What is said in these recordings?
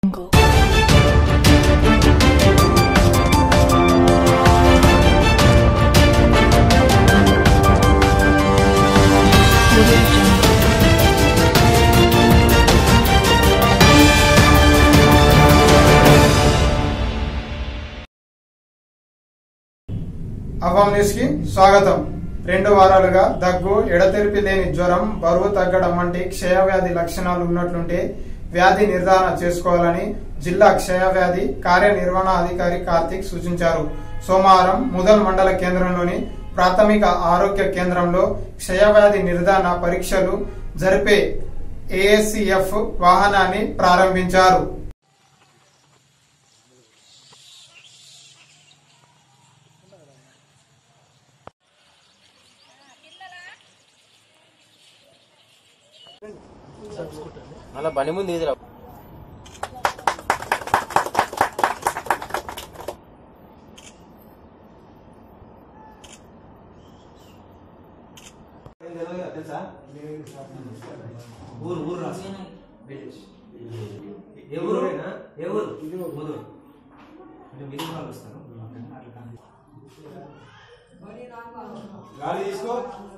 అవాం news కి స్వాగతం రెండు వారాలుగా దగ్గు ఎడతెరిపి లేని జ్వరం బరువు తగ్గడం వంటి క్షయవ్యాధి లక్షణాలు ఉన్నట్లుంటే వ్యాధి నిర్ధారణ చేసుకోవాలని జిల్లా క్షయవ్యాధి కార్యనిర్వహణ అధికారి కార్తిక్ సూచించారు సోమవారం ముదల్ మండల కేంద్రంలోని ప్రాథమిక ఆరోగ్య కేంద్రంలో క్షయవ్యాధి నిర్ధారణ పరీక్షలు జరిపే ఏఎస్సిఎఫ్ వాహనాన్ని ప్రారంభించారు మళ్ళా బండి ముందు ఎదురా ఊరు ఊరు రాసి ఏ ఊరు ఏ ఊరు ముదూరు అంటే మిగిలిన వాళ్ళు వస్తారు గాలి తీసుకో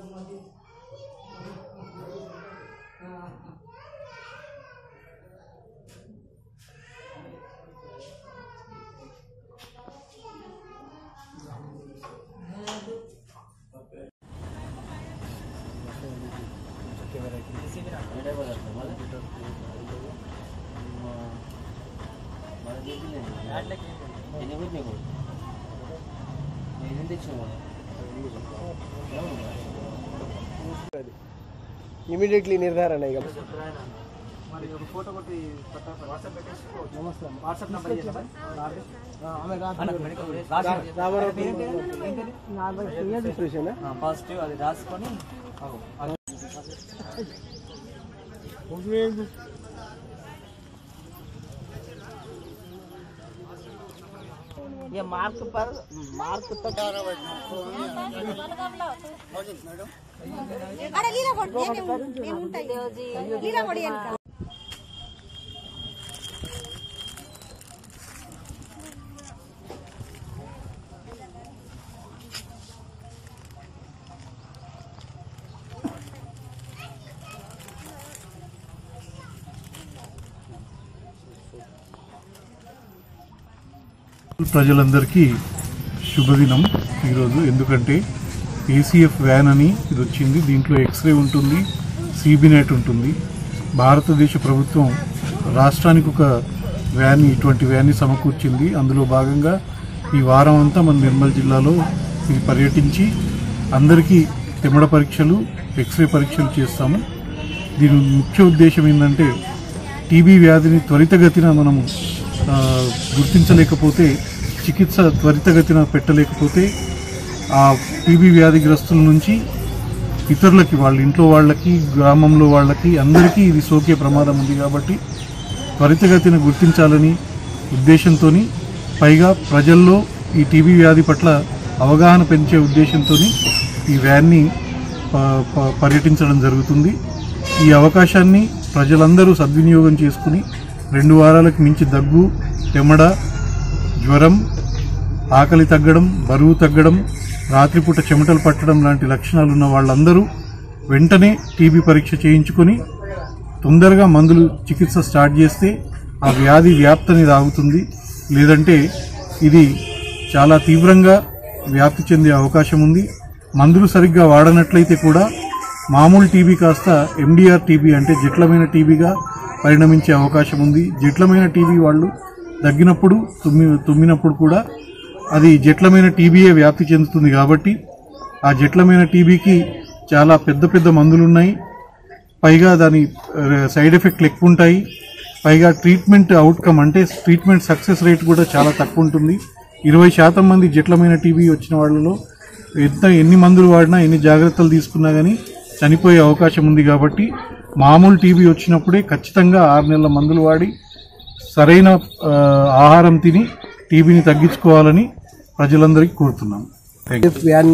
ఎన్ని పోయి నీకు నేను తెచ్చిన ఇమీడియట్లీ నిర్ధారణ ఇక పాజిటివ్ అది రాసుకొని ये मार्क पर मार्क तो అరే లీలా కొడు నేను ఉంటాయి లీలా కొడి వెనక ప్రజలందరికీ శుభదినం ఈరోజు ఎందుకంటే ఏసీఎఫ్ వ్యాన్ అని ఇది వచ్చింది దీంట్లో ఎక్స్రే ఉంటుంది సిబినెట్ ఉంటుంది భారతదేశ ప్రభుత్వం రాష్ట్రానికి ఒక వ్యాన్ ఇటువంటి వ్యాన్ని సమకూర్చింది అందులో భాగంగా ఈ వారం అంతా మన నిర్మల్ జిల్లాలో ఇది పర్యటించి అందరికీ తెమ్మడ పరీక్షలు ఎక్స్రే పరీక్షలు చేస్తాము దీని ముఖ్య ఉద్దేశం ఏంటంటే టీబీ వ్యాధిని త్వరితగతిన మనము ఆ, గుర్తించలేకపోతే చికిత్స త్వరితగతిన పెట్టలేకపోతే ఆ టీబీ వ్యాధిగ్రస్తుల నుంచి ఇతరులకి వాళ్ళ ఇంట్లో వాళ్ళకి గ్రామంలో వాళ్ళకి అందరికీ ఇది సోకే ప్రమాదం ఉంది కాబట్టి త్వరితగతిన గుర్తించాలని ఉద్దేశంతో పైగా ప్రజల్లో ఈ టీబీ వ్యాధి పట్ల అవగాహన పెంచే ఉద్దేశంతో ఈ వ్యాన్ని ప- ప- పర్యటించడం జరుగుతుంది ఈ అవకాశాన్ని ప్రజలందరూ సద్వినియోగం చేసుకుని రెండు వారాలకు మించి దగ్గు తెమ్మడ జ్వరం ఆకలి తగ్గడం బరువు తగ్గడం రాత్రిపూట చెమటలు పట్టడం లాంటి లక్షణాలు ఉన్న వాళ్ళందరూ వెంటనే టీబీ పరీక్ష చేయించుకొని తొందరగా మందులు చికిత్స స్టార్ట్ చేస్తే ఆ వ్యాధి వ్యాప్తి ఆగుతుంది లేదంటే ఇది చాలా తీవ్రంగా వ్యాప్తి చెందే అవకాశం ఉంది మందులు సరిగ్గా వాడనట్లయితే కూడా మామూలు టీబీ కాస్త ఎండిఆర్ టీబీ అంటే జట్లమైన టీబీగా పరిణమించే అవకాశం ఉంది జట్లమైన టీబీ వాళ్ళు దగ్గినప్పుడు తుమ్మి తుమ్మినప్పుడు కూడా అది జట్లమైన టీబీయే వ్యాప్తి చెందుతుంది కాబట్టి ఆ జట్లమైన టీబీకి చాలా పెద్ద పెద్ద మందులు ఉన్నాయి పైగా దాని ఆ, సైడ్ ఎఫెక్ట్లు ఎక్కువ ఉంటాయి పైగా ట్రీట్మెంట్ అవుట్కమ్ అంటే ట్రీట్మెంట్ సక్సెస్ రేట్ కూడా చాలా తక్కువ ఉంటుంది ఇరవై శాతం మంది జట్లమైన టీబీ వచ్చిన వాళ్ళలో ఎంత ఎన్ని మందులు వాడినా ఎన్ని జాగ్రత్తలు తీసుకున్నా కానీ చనిపోయే అవకాశం ఉంది కాబట్టి మామూలు టీబీ వచ్చినప్పుడే ఖచ్చితంగా ఆరు నెలల మందులు వాడి సరైన ఆ, ఆహారం తిని టీబీని తగ్గించుకోవాలని ప్రజలందరికీ కోరుతున్నాం ఏఎఫ్ వ్యాన్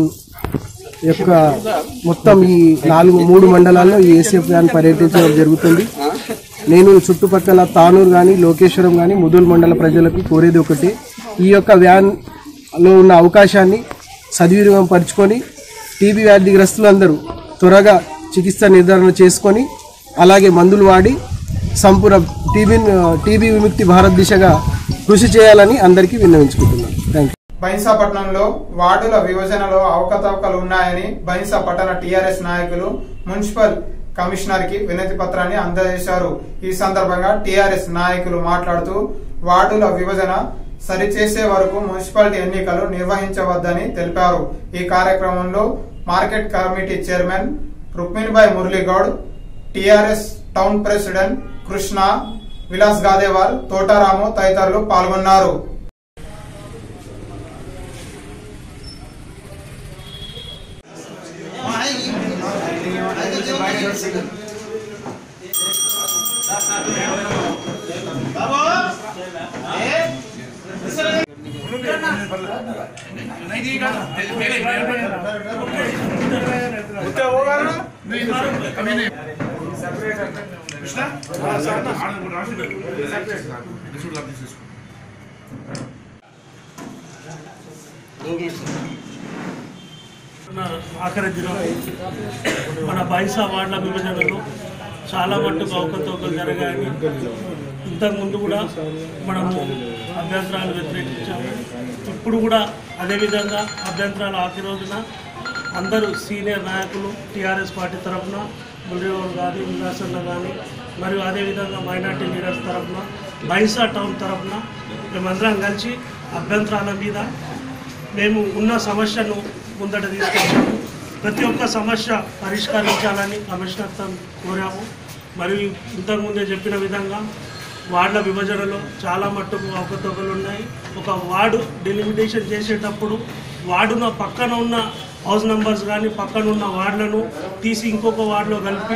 యొక్క మొత్తం ఈ నాలుగు మూడు మండలాల్లో ఈ ఏసీఎఫ్ వ్యాన్ పర్యటించడం జరుగుతుంది నేను చుట్టుపక్కల తానూరు కానీ లోకేశ్వరం కానీ ముదూల్ మండల ప్రజలకు కోరేది ఒకటి ఈ యొక్క వ్యాన్లో ఉన్న అవకాశాన్ని సద్వినియోగం పరుచుకొని టీబీ వ్యాధిగ్రస్తులందరూ త్వరగా చికిత్స నిర్ధారణ చేసుకొని అలాగే మందులు వాడి సంపూర్ణ టీబీ టీబీ విముక్తి భారత్ దిశగా కృషి చేయాలని అందరికీ విన్నవించుకుంటున్నాను థ్యాంక్ యూ బైన్సాపట్నంలో వార్డుల విభజనలో అవకతవకలు ఉన్నాయని బైన్సా పట్టణ టీఆర్ఎస్ నాయకులు మున్సిపల్ కమిషనర్ కి వినతి పత్రాన్ని అందజేశారు ఈ సందర్భంగా టీఆర్ఎస్ నాయకులు మాట్లాడుతూ వార్డుల విభజన సరిచేసే వరకు మున్సిపాలిటీ ఎన్నికలు నిర్వహించవద్దని తెలిపారు ఈ కార్యక్రమంలో market committee chairman Rukminibai Murali Goud TRS town president Krishna Vilas Gadewar Thota Ramu తదితరులు పాల్గొన్నారు మన ఆఖరి దినం మన బైసా వార్డుల విభజనలో చాలా మట్టుకు అవకతవకలు జరిగాయని ఇంతకుముందు కూడా మనము అభ్యంతరాలు వ్యతిరేకించాము ఇప్పుడు కూడా అదేవిధంగా అభ్యంతరాలు ఆఖరి రోజున అందరూ సీనియర్ నాయకులు టీఆర్ఎస్ పార్టీ తరఫున మురళీరావు కానీ విలాసన్న కానీ మరియు అదేవిధంగా మైనార్టీ లీడర్స్ తరఫున బైసా టౌన్ తరఫున మేమందరం కలిసి అభ్యంతరాల మీద మేము ఉన్న సమస్యను ముందట తీసుకొచ్చాము ప్రతి ఒక్క సమస్య పరిష్కరించాలని కమిషనర్తో కోరాము మరియు ఇంతకుముందే చెప్పిన విధంగా వార్డుల విభజనలో చాలా మట్టుకు అవకతవకలు ఉన్నాయి ఒక వార్డు డెలిమిటేషన్ చేసేటప్పుడు వార్డున పక్కన ఉన్న హౌస్ నంబర్స్ కానీ పక్కన ఉన్న వార్డులను తీసి ఇంకొక వార్డులో కలిపి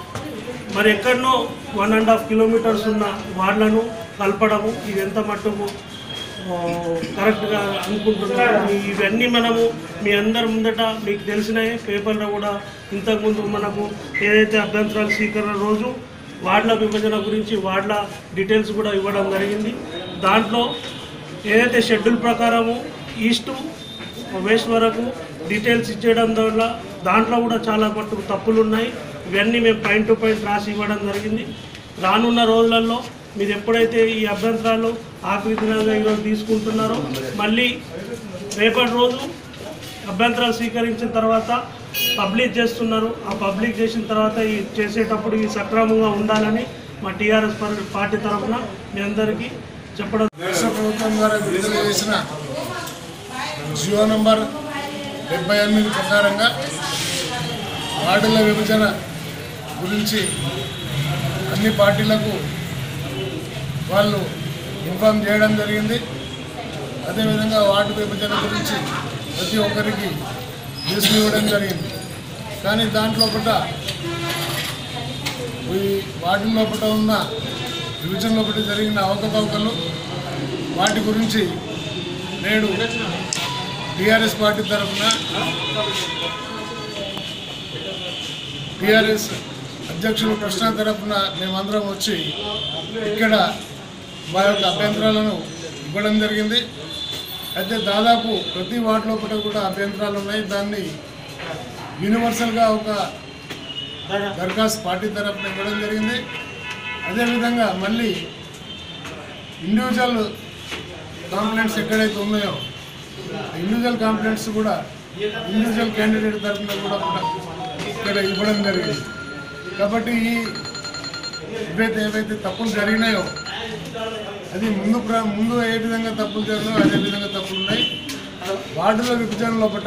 మరి ఎక్కడనో వన్ అండ్ హాఫ్ కిలోమీటర్స్ ఉన్న వార్డులను కలపడము ఇది ఎంత మట్టుకు ఆ, కరెక్ట్గా అనుకుంటున్నాను ఈ- ఇవన్నీ మనము మీ అందరి ముందట మీకు తెలిసినాయి పేపర్లో కూడా ఇంతకుముందు మనకు ఏదైతే అభ్యంతరాల స్వీకరణ రోజు వార్డుల విభజన గురించి వార్డుల డీటెయిల్స్ కూడా ఇవ్వడం జరిగింది దాంట్లో ఏదైతే షెడ్యూల్ ప్రకారము ఈస్ట్ వెస్ట్ వరకు డీటెయిల్స్ ఇచ్చేయడం వల్ల దాంట్లో కూడా చాలా మట్టుకు తప్పులు ఉన్నాయి ఇవన్నీ మేము పాయింట్ టు పాయింట్ రాసి ఇవ్వడం జరిగింది రానున్న రోజులలో మీరు ఎప్పుడైతే ఈ అభ్యంతరాలు ఆఖరి దినాలుగా ఈరోజు తీసుకుంటున్నారో మళ్ళీ రేపటి రోజు అభ్యంతరాలు స్వీకరించిన తర్వాత పబ్లిక్ చేస్తున్నారు ఆ పబ్లిక్ చేసిన తర్వాత ఈ చేసేటప్పుడు ఈ సక్రమంగా ఉండాలని మా టీఆర్ఎస్ పార్టీ తరఫున మీ అందరికీ చెప్పడం రాష్ట్ర ప్రభుత్వం ద్వారా విడుదల చేసిన జియో నంబర్ డెబ్బై ఎనిమిది ప్రకారంగా వార్డుల విభజన గురించి అన్ని పార్టీలకు వాళ్ళు ఇన్ఫామ్ చేయడం జరిగింది అదేవిధంగా వార్డు విభజన గురించి ప్రతి ఒక్కరికి లిస్ట్ ఇవ్వడం జరిగింది కానీ దాంట్లో పూట ఈ వార్డు లోపల ఉన్న డివిజన్ లోపల జరిగిన అవకతవకలు వాటి గురించి నేడు టీఆర్ఎస్ పార్టీ తరఫున టీఆర్ఎస్ అధ్యక్షులు కృష్ణ తరఫున మేమందరం వచ్చి ఇక్కడ మా యొక్క అభ్యంతరాలను ఇవ్వడం జరిగింది అయితే దాదాపు ప్రతి వార్డు లోపల కూడా అభ్యంతరాలు ఉన్నాయి దాన్ని యూనివర్సల్గా ఒక దరఖాస్తు పార్టీ తరఫున ఇవ్వడం జరిగింది అదేవిధంగా మళ్ళీ ఇండివిజువల్ కాంప్లైంట్స్ ఎక్కడైతే ఉన్నాయో ఇండివిజువల్ కాంప్లైంట్స్ కూడా ఇండివిజువల్ క్యాండిడేట్ తరఫున కూడా ఇక్కడ ఇవ్వడం జరిగింది కాబట్టి ఈ ఏవైతే ఏవైతే తప్పులు జరిగినాయో అది ముందు ప్ర- ముందు ఏ విధంగా తప్పులు జరిగినాయో అదే విధంగా తప్పులు ఉన్నాయి వార్డుల విభజన లోపల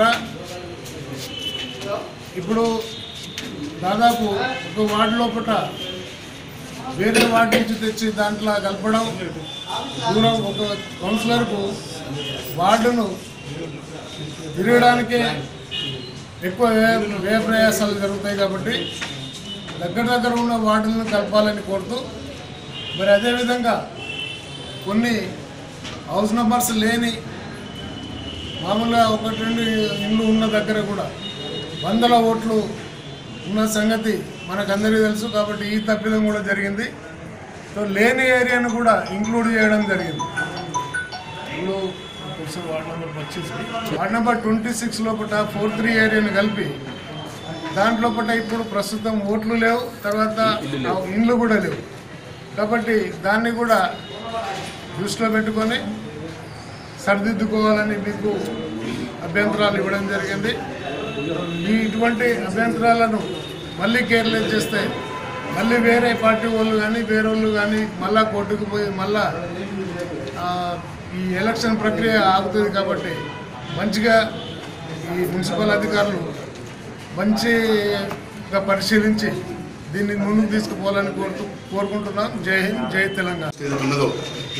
ఇప్పుడు దాదాపు ఒక వార్డు లోపల వేరే వార్డు నుంచి తెచ్చి దాంట్లో కలపడం దూరం ఒక కౌన్సిలర్కు వార్డును తిరగడానికే ఎక్కువ వ్యయ వ్యయ ప్రయాసాలు జరుగుతాయి కాబట్టి దగ్గర దగ్గర ఉన్న వార్డులను కలపాలని కోరుతూ మరి అదేవిధంగా కొన్ని హౌస్ నెంబర్స్ లేని మామూలుగా ఒకటి రెండు ఇల్లు ఉన్న దగ్గర కూడా వందల ఓట్లు ఉన్న సంగతి మనకందరికీ తెలుసు కాబట్టి ఈ తప్పిదం కూడా జరిగింది సో లేని ఏరియాను కూడా ఇంక్లూడ్ చేయడం జరిగింది ఇప్పుడు ఒకసారి వార్డ్ నెంబర్ పర్చేసి వార్డ్ నెంబర్ ట్వంటీ సిక్స్ లోపల ఫోర్ త్రీ ఏరియాని కలిపి దాంట్లో పట్ల ఇప్పుడు ప్రస్తుతం ఓట్లు లేవు తర్వాత ఆ ఇండ్లు కూడా లేవు కాబట్టి దాన్ని కూడా దృష్టిలో పెట్టుకొని సరిదిద్దుకోవాలని మీకు అభ్యంతరాలు ఇవ్వడం జరిగింది ఈ ఇటువంటి అభ్యంతరాలను మళ్ళీ కేర్లెస్ చేస్తే మళ్ళీ వేరే పార్టీ వాళ్ళు కానీ వేరే వాళ్ళు కానీ మళ్ళా కోర్టుకు పోయి మళ్ళా ఆ, ఈ ఎలక్షన్ ప్రక్రియ ఆగుతుంది కాబట్టి మంచిగా ఈ మున్సిపల్ అధికారులు మంచిగా పరిశీలించి దీన్ని ముందుకు తీసుకుపోవాలని కోరుతూ కోరుకుంటున్నాం జై హింద్ జై తెలంగాణ ఏదైతే ఉన్నదో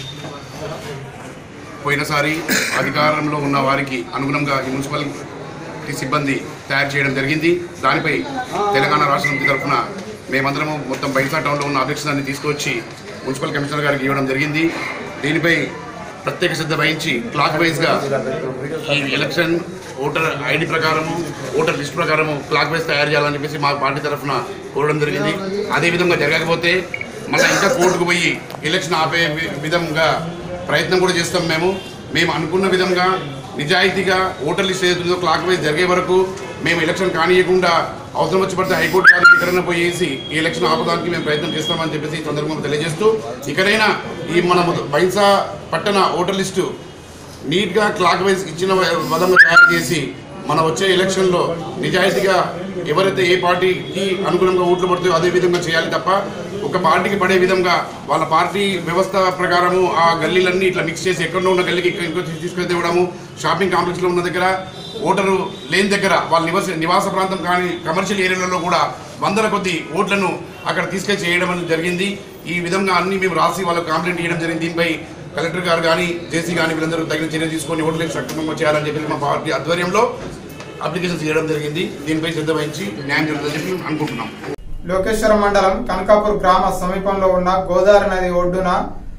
పోయినసారి అధికారంలో ఉన్న వారికి అనుగుణంగా ఈ మున్సిపాలిటీ సిబ్బంది తయారు చేయడం జరిగింది దానిపై తెలంగాణ రాష్ట్ర సమితి తరఫున మేమందరము మొత్తం బైసా టౌన్లో ఉన్న అధ్యక్షురాన్ని తీసుకొచ్చి మున్సిపల్ కమిషనర్ గారికి ఇవ్వడం జరిగింది దీనిపై ప్రత్యేక శ్రద్ధ వహించి క్లాక్ వైజ్గా ఈ ఎలక్షన్ ఓటర్ ఐడి ప్రకారము ఓటర్ లిస్ట్ ప్రకారము క్లాక్ వైజ్ తయారు చేయాలని చెప్పేసి మా పార్టీ తరఫున కోరడం జరిగింది అదేవిధంగా జరగకపోతే మళ్ళీ ఇంకా కోర్టుకు పోయి ఎలక్షన్ ఆపే వి- విధంగా ప్రయత్నం కూడా చేస్తాం మేము మేము అనుకున్న విధంగా నిజాయితీగా ఓటర్ లిస్ట్ ఏదైతుందో క్లాక్ వైజ్ జరిగే వరకు మేము ఎలక్షన్ కానియకుండా అవసరం వచ్చి పడితే హైకోర్టు గారికి ఎక్కడైనా పోయేసి ఈ ఎలక్షన్ ఆపడానికి మేము ప్రయత్నం చేస్తామని చెప్పేసి ఈ సందర్భంగా తెలియజేస్తూ ఇకనైనా ఈ మన బైన్సా పట్టణ ఓటర్ లిస్టు నీట్గా క్లాక్ వైజ్ ఇచ్చిన విధంగా తయారు చేసి మన వచ్చే ఎలక్షన్లో నిజాయితీగా ఎవరైతే ఏ పార్టీకి అనుగుణంగా ఓట్లు పడుతాయో అదే విధంగా చేయాలి తప్ప ఒక పార్టీకి పడే విధంగా వాళ్ళ పార్టీ వ్యవస్థ ప్రకారము ఆ గల్లీలన్నీ ఇట్లా మిక్స్ చేసి ఎక్కడో ఉన్న గల్లీకి ఇక్కడ ఇంకో తీసుకెళ్తే ఇవ్వడము షాపింగ్ కాంప్లెక్స్లో ఉన్న దగ్గర ఓటరు లేని దగ్గర వాళ్ళ నివాస నివాస ప్రాంతం కానీ కమర్షియల్ ఏరియాలలో కూడా వందల కొద్ది ఓట్లను అక్కడ తీసుకెళ్లి చేయడం అనేది జరిగింది ఈ విధంగా అన్ని మేము రాసి వాళ్ళకు కంప్లైంట్ చేయడం జరిగింది దీనిపై కలెక్టర్ గారు కానీ జేసీ కానీ వీళ్ళందరూ తగిన చర్య తీసుకొని ఓట్లకు సక్రమంగా చేయాలని చెప్పి మా పార్టీ ఆధ్వర్యంలో అప్లికేషన్స్ చేయడం జరిగింది దీనిపై శ్రద్ధ వహించి న్యాయం జరుగుతుందని చెప్పి మేము అనుకుంటున్నాం లోకేశ్వరం మండలం కనకాపూర్ గ్రామ సమీపంలో ఉన్న గోదావరి నది ఒడ్డున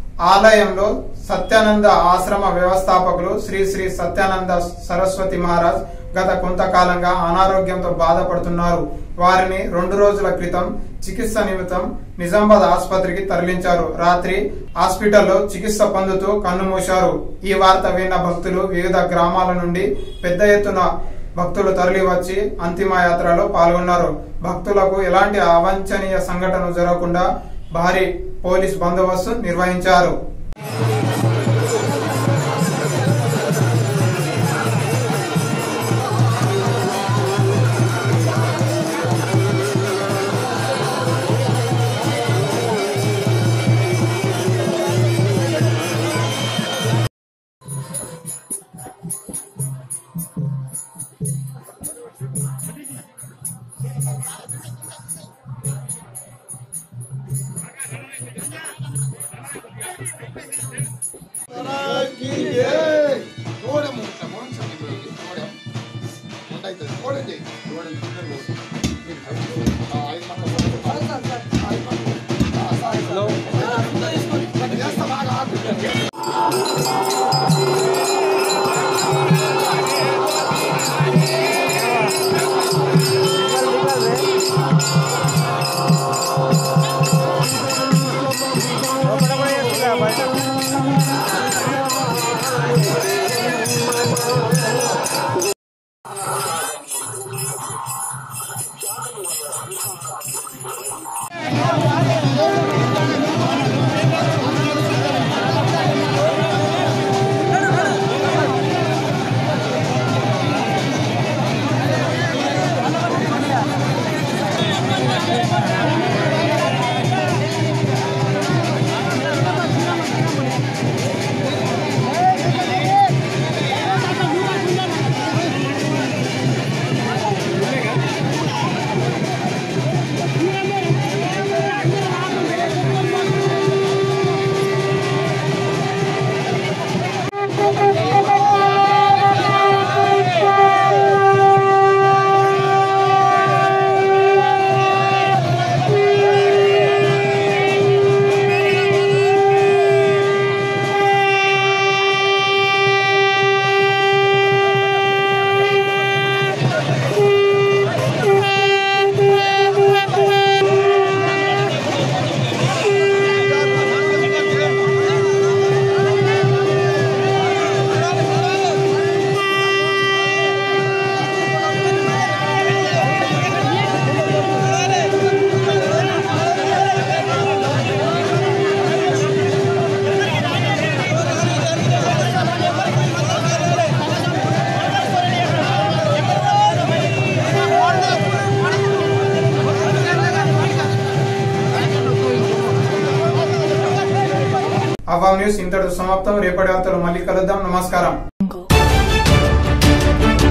ఆలయంలో సత్యానంద ఆశ్రమ వ్యవస్థాపకులు శ్రీ శ్రీ సత్యానంద సరస్వతి మహారాజ్ గత కొంతకాలంగా అనారోగ్యంతో బాధపడుతున్నారు వారిని రెండు రోజుల క్రితం చికిత్స నిమిత్తం నిజామాబాద్ ఆసుపత్రికి తరలించారు రాత్రి హాస్పిటల్లో చికిత్స పొందుతూ కన్నుమూశారు ఈ వార్త విన్న భక్తులు వివిధ గ్రామాల నుండి పెద్ద ఎత్తున భక్తులు తరలి వచ్చి అంతిమ యాత్రలో పాల్గొన్నారు భక్తులకు ఎలాంటి అవాంఛనీయ సంఘటన జరగకుండా భారీ పోలీస్ బందోబస్తు నిర్వహించారు Hey! అవాం న్యూస్ ఇంతటితో సమాప్తం రేపటి వార్తలు మళ్ళీ కలుద్దాం నమస్కారం